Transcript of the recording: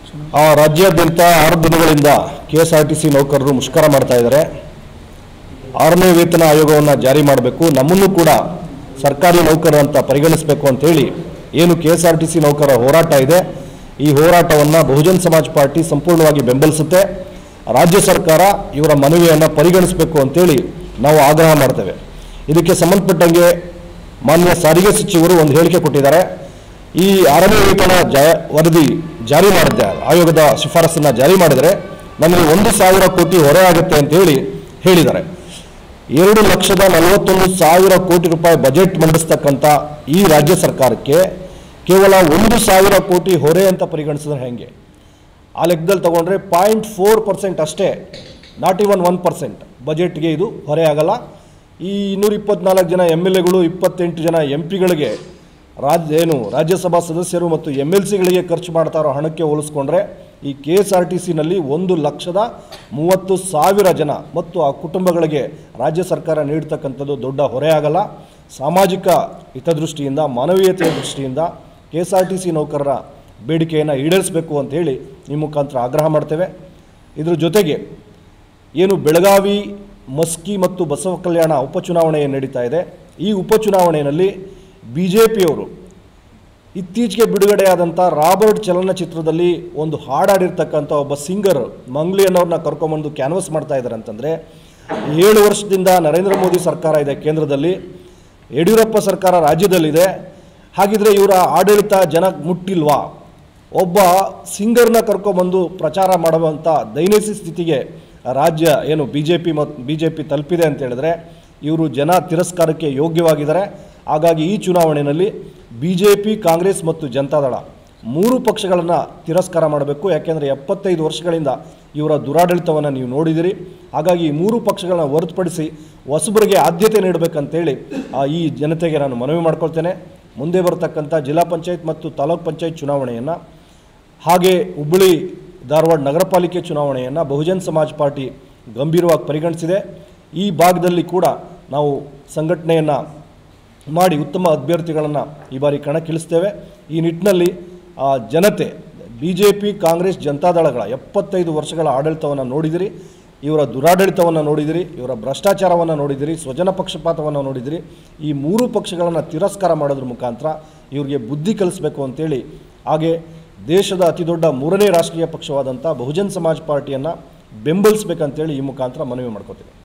ಆ ರಾಜ್ಯಾದ್ಯಂತ ಆರು ದಿನಗಳಿಂದ K S R T C ನೌಕರರು ಮುಷ್ಕರ ಮಾಡ್ತಾ ಇದ್ದಾರೆ ಆರನೇ ವೇತನ ಆಯೋಗವನ್ನು ಜಾರಿ ಮಾಡಬೇಕು ನಮ್ಮನ್ನು ಕೂಡ ಸರ್ಕಾರಿ ನೌಕರರು ಅಂತ ಪರಿಗಣಿಸಬೇಕು ಅಂತೇಳಿ ಏನು K S R T C ನೌಕರರ ಹೋರಾಟ ಇದೆ ಈ ಹೋರಾಟವನ್ನು ಬಹುಜನ್ ಸಮಾಜ್ ಪಾರ್ಟಿ ಸಂಪೂರ್ಣವಾಗಿ ಬೆಂಬಲಿಸುತ್ತೆ ರಾಜ್ಯ ಸರ್ಕಾರ ಇವರ ಮನವಿಯನ್ನು ಪರಿಗಣಿಸಬೇಕು ಅಂತೇಳಿ ನಾವು ಆಗ್ರಹ ಮಾಡ್ತೇವೆ ಇದಕ್ಕೆ ಸಂಬಂಧಪಟ್ಟಂಗೆ ಮಾನ್ಯ ಸಾರಿಗೆ ಸಚಿವರು ಒಂದು ಹೇಳಿಕೆ ಕೊಟ್ಟಿದ್ದಾರೆ ಈ ಆರನೇ ವೇತನ ಜ ವರದಿ ಜಾರಿ ಮಾಡಿದ್ದೆ ಆಯೋಗದ ಶಿಫಾರಸನ್ನು ಜಾರಿ ಮಾಡಿದರೆ ನಮಗೆ ಒಂದು ಸಾವಿರ ಕೋಟಿ ಹೊರೆ ಆಗುತ್ತೆ ಅಂತೇಳಿ ಹೇಳಿದ್ದಾರೆ ಎರಡು ಲಕ್ಷದ ನಲವತ್ತೊಂದು ಸಾವಿರ ಕೋಟಿ ರೂಪಾಯಿ ಬಜೆಟ್ ಮಂಡಿಸ್ತಕ್ಕಂಥ ಈ ರಾಜ್ಯ ಸರ್ಕಾರಕ್ಕೆ ಕೇವಲ ಒಂದು ಸಾವಿರ ಕೋಟಿ ಹೊರೆ ಅಂತ ಪರಿಗಣಿಸಿದ್ರೆ ಹೆಂಗೆ ಆ ಲೆಕ್ಕದಲ್ಲಿ ತಗೊಂಡ್ರೆ ಪಾಯಿಂಟ್ ಫೋರ್ ಪರ್ಸೆಂಟ್ ಅಷ್ಟೇ ನಾಟ್ ಇವನ್ ಒನ್ ಪರ್ಸೆಂಟ್ ಬಜೆಟ್ಗೆ ಇದು ಹೊರೆ ಆಗಲ್ಲ ಈ ಇನ್ನೂರ ಇಪ್ಪತ್ನಾಲ್ಕು ಜನ ಎಮ್ ಎಲ್ ಎಗಳು ಇಪ್ಪತ್ತೆಂಟು ಜನ ಎಂ ಪಿಗಳಿಗೆ ರಾಜ್ಯ ಏನು ರಾಜ್ಯಸಭಾ ಸದಸ್ಯರು ಮತ್ತು ಎಮ್ ಎಲ್ ಸಿಗಳಿಗೆ ಖರ್ಚು ಮಾಡ್ತಾ ಇರೋ ಹಣಕ್ಕೆ ಹೋಲಿಸ್ಕೊಂಡ್ರೆ ಈ ಕೆ ಎಸ್ ಆರ್ ಟಿ ಸಿನಲ್ಲಿ ಒಂದು ಲಕ್ಷದ ಮೂವತ್ತು ಸಾವಿರ ಜನ ಮತ್ತು ಆ ಕುಟುಂಬಗಳಿಗೆ ರಾಜ್ಯ ಸರ್ಕಾರ ನೀಡ್ತಕ್ಕಂಥದ್ದು ದೊಡ್ಡ ಹೊರೆ ಆಗಲ್ಲ ಸಾಮಾಜಿಕ ಹಿತದೃಷ್ಟಿಯಿಂದ ಮಾನವೀಯತೆಯ ದೃಷ್ಟಿಯಿಂದ K S R T C ನೌಕರರ ಬೇಡಿಕೆಯನ್ನು ಈಡೇರಿಸಬೇಕು ಅಂತ ಹೇಳಿ ಈ ಮುಖಾಂತರ ಆಗ್ರಹ ಮಾಡ್ತೇವೆ ಇದ್ರ ಜೊತೆಗೆ ಏನು ಬೆಳಗಾವಿ ಮಸ್ಕಿ ಮತ್ತು ಬಸವ ಕಲ್ಯಾಣ ಉಪಚುನಾವಣೆ ಏನ್ ನಡೀತಾ ಇದೆ ಈ ಉಪಚುನಾವಣೆಯಲ್ಲಿ ಬಿ ಜೆ ಪಿಯವರು ಇತ್ತೀಚೆಗೆ ಬಿಡುಗಡೆಯಾದಂಥ ರಾಬರ್ಟ್ ಚಲನಚಿತ್ರದಲ್ಲಿ ಒಂದು ಹಾಡಾಡಿರ್ತಕ್ಕಂಥ ಒಬ್ಬ ಸಿಂಗರ್ ಮಂಗ್ಲಿ ಅನ್ನೋರನ್ನ ಕರ್ಕೊಂಬಂದು ಕ್ಯಾನ್ವಸ್ ಮಾಡ್ತಾ ಇದ್ದಾರೆ ಅಂತಂದರೆ ಏಳು ವರ್ಷದಿಂದ ನರೇಂದ್ರ ಮೋದಿ ಸರ್ಕಾರ ಇದೆ ಕೇಂದ್ರದಲ್ಲಿ ಯಡಿಯೂರಪ್ಪ ಸರ್ಕಾರ ರಾಜ್ಯದಲ್ಲಿದೆ ಹಾಗಿದ್ರೆ ಇವರ ಆಡಳಿತ ಜನ ಮುಟ್ಟಿಲ್ವಾ ಒಬ್ಬ ಸಿಂಗರ್ನ ಕರ್ಕೊಂಬಂದು ಪ್ರಚಾರ ಮಾಡುವಂಥ ದೈನಸಿ ಸ್ಥಿತಿಗೆ ರಾಜ್ಯ ಏನು ಬಿ ಜೆ ಪಿ ಮತ್ತು ಬಿ ಜೆ ಪಿ ತಲುಪಿದೆ ಅಂತ ಹೇಳಿದ್ರೆ ಇವರು ಜನ ತಿರಸ್ಕಾರಕ್ಕೆ ಯೋಗ್ಯವಾಗಿದ್ದಾರೆ ಹಾಗಾಗಿ ಈ ಚುನಾವಣೆಯಲ್ಲಿ ಬಿ ಜೆ ಪಿ ಕಾಂಗ್ರೆಸ್ ಮತ್ತು ಜನತಾದಳ ಮೂರು ಪಕ್ಷಗಳನ್ನು ತಿರಸ್ಕಾರ ಮಾಡಬೇಕು ಯಾಕೆಂದರೆ ಎಪ್ಪತ್ತೈದು ವರ್ಷಗಳಿಂದ ಇವರ ದುರಾಡಳಿತವನ್ನು ನೀವು ನೋಡಿದಿರಿ ಹಾಗಾಗಿ ಈ ಮೂರು ಪಕ್ಷಗಳನ್ನ ಹೊರತುಪಡಿಸಿ ಹೊಸಬರಿಗೆ ಆದ್ಯತೆ ನೀಡಬೇಕಂತೇಳಿ ಆ, ಈ ಜನತೆಗೆ ನಾನು ಮನವಿ ಮಾಡ್ಕೊಳ್ತೇನೆ ಮುಂದೆ ಬರತಕ್ಕಂಥ ಜಿಲ್ಲಾ ಪಂಚಾಯತ್ ಮತ್ತು ತಾಲೂಕ್ ಪಂಚಾಯತ್ ಚುನಾವಣೆಯನ್ನು ಹಾಗೆ ಹುಬ್ಬಳ್ಳಿ ಧಾರವಾಡ ನಗರ ಪಾಲಿಕೆ ಚುನಾವಣೆಯನ್ನು ಬಹುಜನ್ ಸಮಾಜ್ ಪಾರ್ಟಿ ಗಂಭೀರವಾಗಿ ಪರಿಗಣಿಸಿದೆ ಈ ಭಾಗದಲ್ಲಿ ಕೂಡ ನಾವು ಸಂಘಟನೆಯನ್ನು ಮಾಡಿ ಉತ್ತಮ ಅಭ್ಯರ್ಥಿಗಳನ್ನು ಈ ಬಾರಿ ಕಣಕ್ಕಿಳಿಸ್ತೇವೆ ಈ ನಿಟ್ಟಿನಲ್ಲಿ ಆ, ಜನತೆ ಬಿ ಜೆ ಪಿ ಕಾಂಗ್ರೆಸ್ ಜನತಾದಳಗಳ ಎಪ್ಪತ್ತೈದು ವರ್ಷಗಳ ಆಡಳಿತವನ್ನು ನೋಡಿದಿರಿ ಇವರ ದುರಾಡಳಿತವನ್ನು ನೋಡಿದಿರಿ ಇವರ ಭ್ರಷ್ಟಾಚಾರವನ್ನು ನೋಡಿದಿರಿ ಸ್ವಜನ ಪಕ್ಷಪಾತವನ್ನು ನೋಡಿದಿರಿ ಈ ಮೂರು ಪಕ್ಷಗಳನ್ನು ತಿರಸ್ಕಾರ ಮಾಡೋದ್ರ ಮುಖಾಂತರ ಇವರಿಗೆ ಬುದ್ಧಿ ಕಲಿಸಬೇಕು ಅಂತೇಳಿ ಹಾಗೆ ದೇಶದ ಅತಿದೊಡ್ಡ ಮೂರನೇ ರಾಷ್ಟ್ರೀಯ ಪಕ್ಷವಾದಂಥ ಬಹುಜನ್ ಸಮಾಜ್ ಪಾರ್ಟಿಯನ್ನು ಬೆಂಬಲಿಸಬೇಕಂತೇಳಿ ಈ ಮುಖಾಂತರ ಮನವಿ ಮಾಡ್ಕೋತೀವಿ